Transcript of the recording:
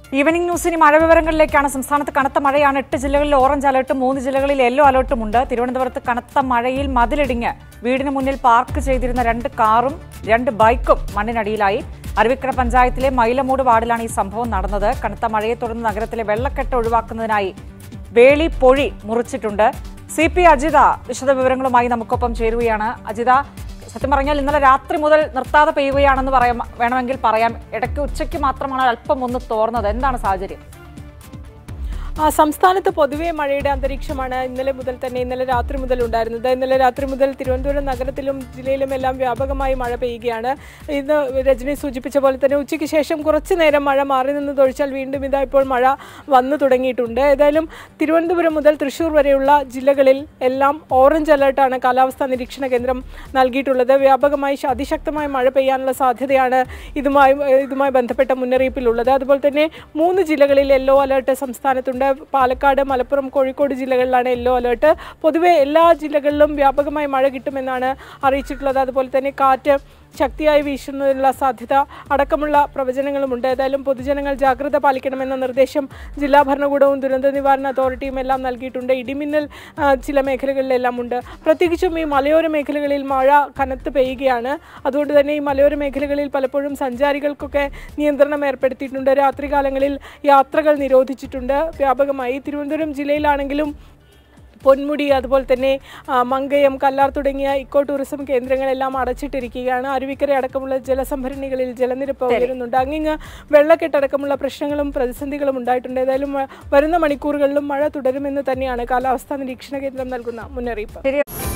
evening ന്യൂസിന് മഴ വിവരങ്ങളിലേക്കാണ് സംസ്ഥാനത്ത് കനത്ത മഴയാണ് എട്ട് ജില്ലകളിൽ ഓറഞ്ച് അലർട്ടും മൂന്ന് ജില്ലകളിൽ യെല്ലോ അലർട്ടും ഉണ്ട് തിരുവനന്തപുരത്ത് കനത്ത മഴയിൽ മതിലിടിഞ്ഞ് വീടിന് മുന്നിൽ പാർക്ക് ചെയ്തിരുന്ന രണ്ട് കാറും രണ്ട് ബൈക്കും മണ്ണിനടിയിലായി അരുവിക്കര പഞ്ചായത്തിലെ മൈലമൂട് വാർഡിലാണ് ഈ സംഭവം നടന്നത് കനത്ത മഴയെ തുടർന്ന് നഗരത്തിലെ വെള്ളക്കെട്ട് ഒഴിവാക്കുന്നതിനായി വേളി പൊഴി മുറിച്ചിട്ടുണ്ട് സി പി അജിത വിശദവിവരങ്ങളുമായി നമുക്കൊപ്പം ചേരുകയാണ് അജിത സത്യം പറഞ്ഞാൽ ഇന്നലെ രാത്രി മുതൽ നിർത്താതെ പെയ്യുകയാണെന്ന് പറയാം വേണമെങ്കിൽ പറയാം ഇടയ്ക്ക് ഉച്ചയ്ക്ക് മാത്രമാണ് അല്പം ഒന്ന് തോർന്നത് എന്താണ് സാഹചര്യം ആ, സംസ്ഥാനത്ത് പൊതുവെ മഴയുടെ അന്തരീക്ഷമാണ് ഇന്നലെ മുതൽ തന്നെ ഇന്നലെ രാത്രി മുതൽ ഉണ്ടായിരുന്നത് ഇന്നലെ രാത്രി മുതൽ തിരുവനന്തപുരം നഗരത്തിലും ജില്ലയിലും എല്ലാം വ്യാപകമായി മഴ പെയ്യുകയാണ് ഇന്ന് രജനി സൂചിപ്പിച്ച പോലെ തന്നെ ഉച്ചയ്ക്ക് ശേഷം കുറച്ച് നേരം മഴ മാറി നിന്ന് തൊഴിച്ചാൽ വീണ്ടും ഇതാ ഇപ്പോൾ മഴ വന്നു തുടങ്ങിയിട്ടുണ്ട് ഏതായാലും തിരുവനന്തപുരം മുതൽ തൃശ്ശൂർ വരെയുള്ള ജില്ലകളിൽ എല്ലാം ഓറഞ്ച് അലർട്ടാണ് കാലാവസ്ഥാ നിരീക്ഷണ കേന്ദ്രം നൽകിയിട്ടുള്ളത് വ്യാപകമായി ശ- അതിശക്തമായ മഴ പെയ്യാനുള്ള സാധ്യതയാണ് ഇതുമായി ഇതുമായി ബന്ധപ്പെട്ട മുന്നറിയിപ്പിലുള്ളത് അതുപോലെ തന്നെ മൂന്ന് ജില്ലകളിൽ യെല്ലോ അലർട്ട് സംസ്ഥാനത്തുണ്ട് പാലക്കാട് മലപ്പുറം കോഴിക്കോട് ജില്ലകളിലാണ് യെല്ലോ അലർട്ട് പൊതുവെ എല്ലാ ജില്ലകളിലും വ്യാപകമായി മഴ കിട്ടുമെന്നാണ് അറിയിച്ചിട്ടുള്ളത് അതുപോലെ തന്നെ കാറ്റ് ശക്തിയായി വീശുന്നതിനുള്ള സാധ്യത അടക്കമുള്ള പ്രവചനങ്ങളുമുണ്ട് ഏതായാലും പൊതുജനങ്ങൾ ജാഗ്രത പാലിക്കണമെന്ന നിർദ്ദേശം ജില്ലാ ഭരണകൂടവും ദുരന്ത നിവാരണ അതോറിറ്റിയും എല്ലാം നൽകിയിട്ടുണ്ട് ഇടിമിന്നൽ ആ, ചില മേഖലകളിലെല്ലാം ഉണ്ട് പ്രത്യേകിച്ചും ഈ മലയോര മേഖലകളിൽ മഴ കനത്ത് പെയ്യുകയാണ് അതുകൊണ്ട് തന്നെ ഈ മലയോര മേഖലകളിൽ പലപ്പോഴും സഞ്ചാരികൾക്കൊക്കെ നിയന്ത്രണം ഏർപ്പെടുത്തിയിട്ടുണ്ട് രാത്രികാലങ്ങളിൽ യാത്രകൾ നിരോധിച്ചിട്ടുണ്ട് വ്യാപകമായി തിരുവനന്തപുരം ജില്ലയിലാണെങ്കിലും പൊന്മുടി അതുപോലെ തന്നെ ആ, മങ്കയം കല്ലാർ തുടങ്ങിയ ഇക്കോ ടൂറിസം കേന്ദ്രങ്ങളെല്ലാം അടച്ചിട്ടിരിക്കുകയാണ് അരുവിക്കര അടക്കമുള്ള ജലസംഭരണികളിൽ ജലനിരപ്പ് ഉയരുന്നുണ്ട് അങ്ങിങ്ങ് വെള്ളക്കെട്ടടക്കമുള്ള പ്രശ്നങ്ങളും പ്രതിസന്ധികളും ഉണ്ടായിട്ടുണ്ട് ഏതായാലും വ- വരുന്ന മണിക്കൂറുകളിലും മഴ തുടരുമെന്ന് തന്നെയാണ് കാലാവസ്ഥാ നിരീക്ഷണ കേന്ദ്രം നൽകുന്ന മുന്നറിയിപ്പ് ശരി